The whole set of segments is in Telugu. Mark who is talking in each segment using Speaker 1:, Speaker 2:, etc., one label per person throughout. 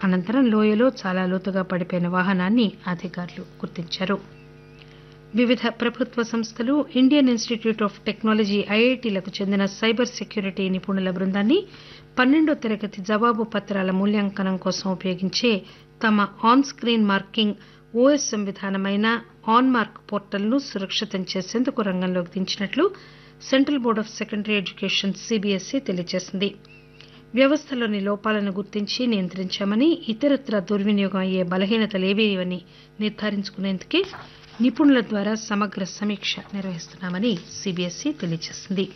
Speaker 1: అనంతరం లోయలో చాలా లోతుగా పడిపోయిన వాహనాన్ని అధికారులు గుర్తించారు వివిధ ప్రభుత్వ సంస్థలు ఇండియన్ ఇన్స్టిట్యూట్ ఆఫ్ టెక్నాలజీ ఐఐటీలకు చెందిన సైబర్ సెక్యూరిటీ నిపుణుల బృందాన్ని పన్నెండో తరగతి జవాబు పత్రాల మూల్యాంకనం కోసం ఉపయోగించే తమ ఆన్ స్క్రీన్ మార్కింగ్ ఓఎస్ఎం విధానమైన ఆన్ మార్క్ పోర్టల్ను సురక్షితం చేసేందుకు రంగంలోకి దించినట్లు central board of secondary education C B S E తెలియజేసింది వ్యవస్థలోని లోపాలను గుర్తించి నియంత్రించామని ఇతరత్రా దుర్వినియోగం అయ్యే బలహీనతలేవీ నిర్ధారించుకునేందుకే నిపుణుల ద్వారా సమగ్ర సమీక్ష నిర్వహిస్తున్నామని సీబీఎస్ఈ తెలియజేసింది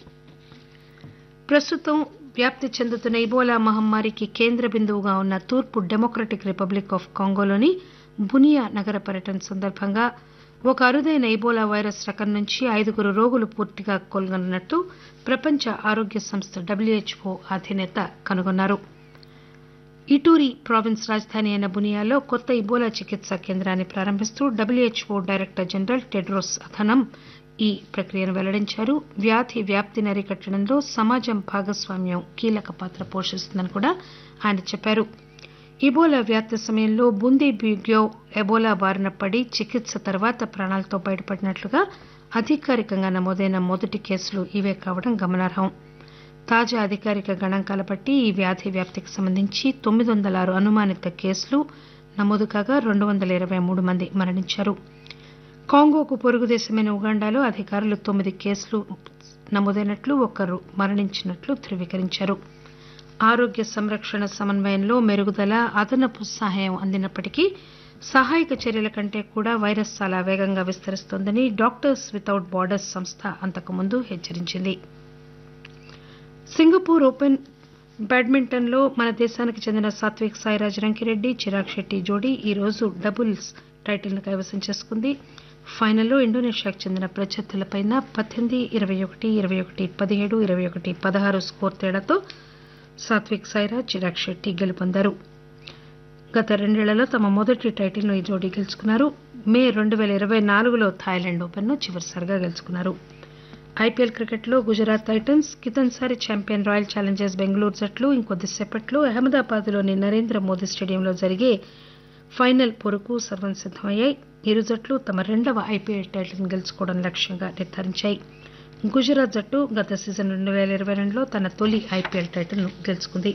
Speaker 1: ప్రస్తుతం వ్యాప్తి చెందుతున్న ఇబోలా మహమ్మారికి కేంద్ర బిందువుగా ఉన్న తూర్పు డెమోక్రటిక్ రిపబ్లిక్ ఆఫ్ కాంగోలోని బునియా నగర పర్యటన సందర్భంగా ఒక అరుదైన ఇబోలా వైరస్ రకం నుంచి ఐదుగురు రోగులు పూర్తిగా కోలుగొన్నట్టు ప్రపంచ ఆరోగ్య సంస్థ డబ్ల్యూహెచ్ఓ అధినేత కనుగొన్నారు ఇటూరి ప్రావిన్స్ రాజధాని అయిన బునియాలో కొత్త ఇబోలా చికిత్సా కేంద్రాన్ని ప్రారంభిస్తూ W H O director general Tedros Adhanom ఈ ప్రక్రియను వెల్లడించారు వ్యాధి వ్యాప్తిని అరికట్టడంలో సమాజం భాగస్వామ్యం కీలక పాత్ర పోషిస్తుందని కూడా ఆయన చెప్పారు ఇబోలా వ్యాప్తి సమయంలో బూందీ బ్యూగ్యో ఎబోలా బారిన పడి చికిత్స తర్వాత ప్రాణాలతో బయటపడినట్లుగా అధికారికంగా నమోదైన మొదటి కేసులు ఇవే కావడం గమనార్హం తాజా అధికారిక గణాంకాల బట్టి ఈ వ్యాధి వ్యాప్తికి సంబంధించి తొమ్మిది వందల ఆరు అనుమానిత కేసులు నమోదు కాగా రెండు వందల ఇరవై మూడు మంది మరణించారు కాంగోకు పొరుగు దేశమైన ఉగాండాలో అధికారులు తొమ్మిది కేసులు నమోదైనట్లు ఒకరు మరణించినట్లు ధృవీకరించారు ఆరోగ్య సంరక్షణ సమన్వయంలో మెరుగుదల అదనపు సహాయం అందినప్పటికీ సహాయక చర్యల కంటే కూడా వైరస్ చాలా వేగంగా విస్తరిస్తోందని డాక్టర్స్ వితౌట్ బార్డర్స్ సంస్థ అంతకుముందు హెచ్చరించింది సింగపూర్ ఓపెన్ బ్యాడ్మింటన్లో మన దేశానికి చెందిన సాత్విక్ సాయిరాజ్ రంకిరెడ్డి చిరాగ్ శెట్టి జోడీ ఈరోజు డబుల్స్ టైటిల్ను కైవసం చేసుకుంది ఫైనల్లో ఇండోనేషియాకు చెందిన ప్రత్యర్థులపై పద్దెనిమిది ఇరవై ఒకటి ఇరవై ఒకటి పదిహేడు ఇరవై ఒకటి పదహారు స్కోర్ తేడాతో సాత్విక్ సాయిరాజ్ చిరాగ్ శెట్టి గెలుపొందారు గత రెండేళ్లలో తమ మొదటి టైటిల్ను ఈ జోడీ గెలుచుకున్నారు మే రెండు పేల ఇరవై నాలుగులో థాయిలాండ్ ఓపెన్ను చివరిసారిగా గెలుచుకున్నారు ఐపీఎల్ క్రికెట్లో గుజరాత్ టైటన్స్ కితన్సారి ఛాంపియన్ రాయల్ ఛాలెంజర్స్ బెంగళూరు జట్లు ఇంకొద్దిసేపట్లో అహ్మదాబాద్లోని నరేంద్ర మోదీ స్టేడియంలో జరిగే ఫైనల్ పొరకు సర్వం సిద్దమయ్యాయి ఇరు జట్లు తమ రెండవ ఐపీఎల్ టైటిల్ను గెలుచుకోవడం లక్ష్యంగా నిర్ధారించాయి గుజరాత్ జట్టు గత సీజన్ రెండు పేల ఇరవై రెండులో తన తొలి ఐపీఎల్ టైటిల్ను గెలుచుకుంది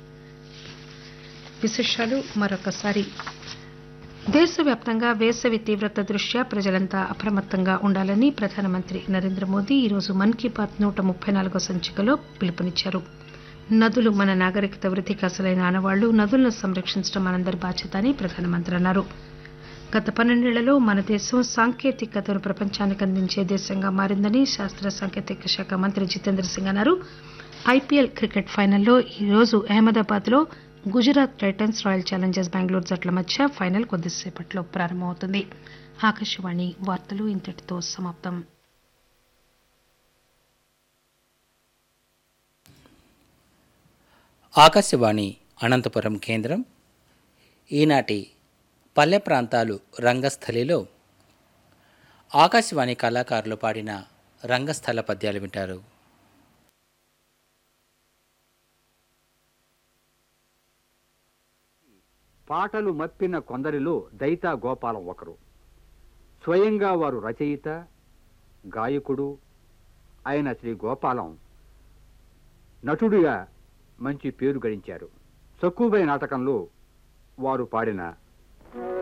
Speaker 1: విశేషాలు మరొకసారి దేశవ్యాప్తంగా వేసవి తీవ్రత దృష్ట్యా ప్రజలంతా అప్రమత్తంగా ఉండాలని ప్రధానమంత్రి నరేంద్ర మోదీ ఈరోజు మన్ కీ బాత్ నూట ముప్పై నాలుగో సంచికలో పిలుపునిచ్చారు నదులు మన నాగరికత వృద్ధికి అసలైన ఆనవాళ్లు నదులను సంరక్షించడం మనందరి బాధ్యత అని ప్రధానమంత్రి అన్నారు గత పన్నెండేళ్లలో మన దేశం సాంకేతికతను ప్రపంచానికి అందించే దేశంగా మారిందని శాస్త్ర సాంకేతిక శాఖ మంత్రి జితేంద్ర సింగ్ అన్నారు ఐపీఎల్ క్రికెట్ ఫైనల్లో ఈరోజు అహ్మదాబాద్లో Gujarat Titans Royal Challengers Bengaluru జట్ల మధ్య ఫైనల్ కొద్దిసేపట్లో ప్రారంభమవుతుంది ఆకాశవాణి వార్తలు ఇంతటితో సమాప్తం
Speaker 2: ఆకాశవాణి అనంతపురం కేంద్రం ఈనాటి పల్లె ప్రాంతాలు రంగస్థలిలో ఆకాశవాణి కళాకారులు పాడిన రంగస్థల పద్యాలు వింటారు
Speaker 3: పాటలు మప్పిన కొందరిలో దైతా గోపాలం ఒకరు స్వయంగా వారు రచయిత గాయకుడు అయిన శ్రీ గోపాలం నటుడిగా మంచి పేరు గడించారు సక్కువై నాటకంలో వారు పాడిన